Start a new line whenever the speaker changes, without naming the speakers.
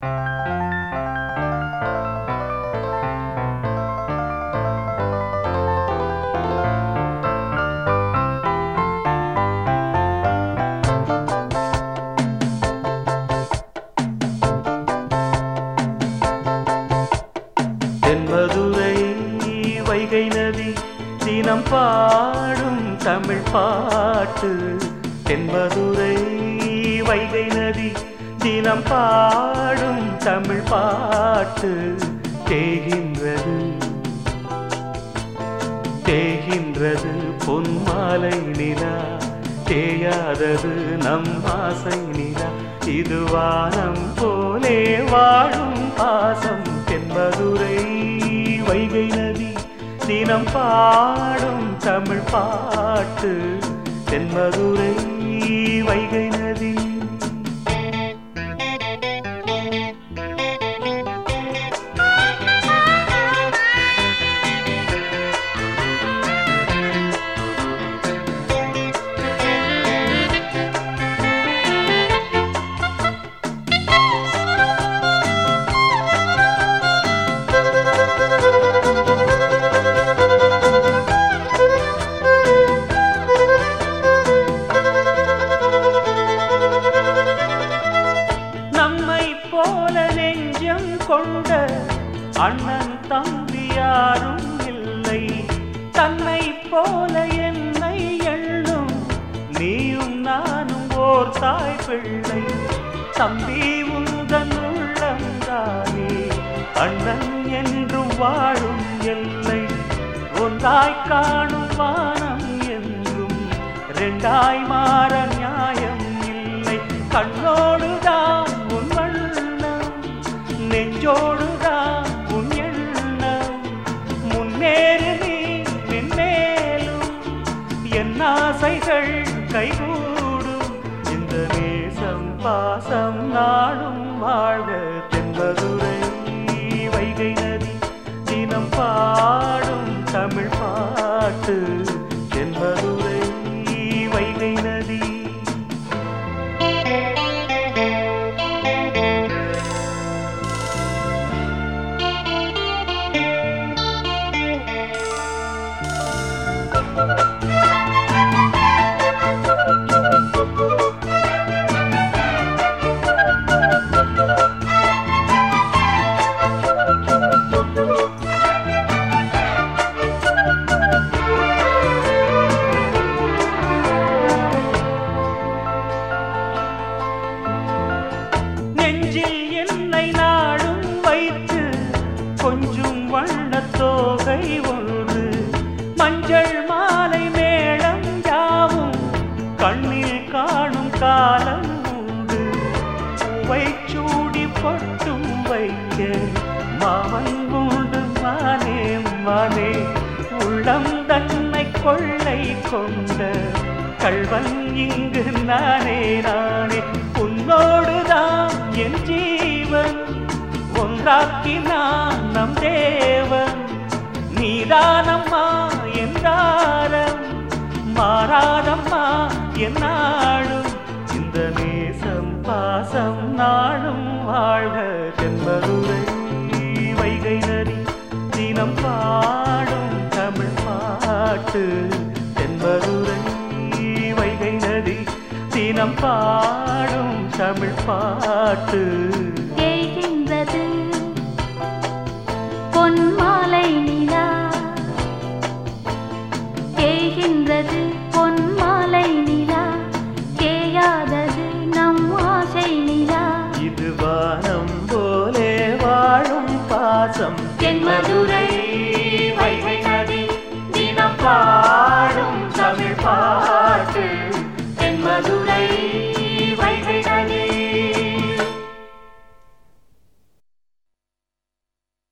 தென்மதுரை வைகை நதி தினம் பாடும் தமிழ் பாட்டு தென்மதுரை வைகை நதி தினம் பாடும் தமிழ் பாட்டு தேகின்றது தேகின்றது பொன்மாலை நிலா தேயாதது நம் ஆசை நிலா இது வானம் போலே வாழும் பாசம் தென்மதுரை வைகை நதி தினம் பாடும் தமிழ் பாட்டு தென்மதுரை வைகை நதி நம்மை போல நெஞ்சம் கொண்ட அண்ணன் தம்பி யாரும் இல்லை தன்னை போல என்னை எண்ணும் நீயும் நானும் ஓர் தாய் பிள்ளை தம்பி உந்தன் உள்ளந்தானே அண்ணன் என்றும் வாழும் எல்லை ஒன்றாய் காணும் வானம் என்றும் ரெண்டாய் மாற நியாயம் இல்லை கண்ணோடுதான் உன் வண்ணம் நெஞ்சோடுதான் உன் எண்ணம் முன்னேறு நீ மென்மேலும் என் ஆசைகள் கைகூடும் இந்த நேசம் பாசம் நாடும் வாழ்க தென்பதுரை வைகை நதி தினம் பாடும் தமிழ் பாட்டு தென்பதுரை வைகை நதி நெஞ்சில் என்னை நாடும் வைத்து கொஞ்சம் வண்ணத் தோகை ஒன்று மஞ்சள் மாலை மேளம் யாவும் கண்ணில் காணும் காலம் உண்டு பூவை சூடி பொட்டும் வைக்க மாமன் உண்டு மானே மானே உள்ளம் தன்னை கொள்ளை கொண்ட கள்வன் இங்கு நானே நானே உன்னோடுதான் என் ஜீவன் ஒன்றாக்கினான் நம் தேவன் நீதானம்மா என்றாரம் மாறாதம்மா என்னாலும் இந்த நேசம் பாசம் நாளும் வாழ்க தென்பதுரை வைகை நதி தினம் பாடும் தமிழ் பாட்டு தென்பதுரை வைகை நதி தினம் பாடும் தமிழ் பாட்டு
தேய்கின்றது பொன்மாலை நிலா தேய்கின்றது பொன்மாலை நிலா தேயாதது நம் ஆசை நிலா
இது வானம் போலே வாழும் பாசம் தென்மதுரை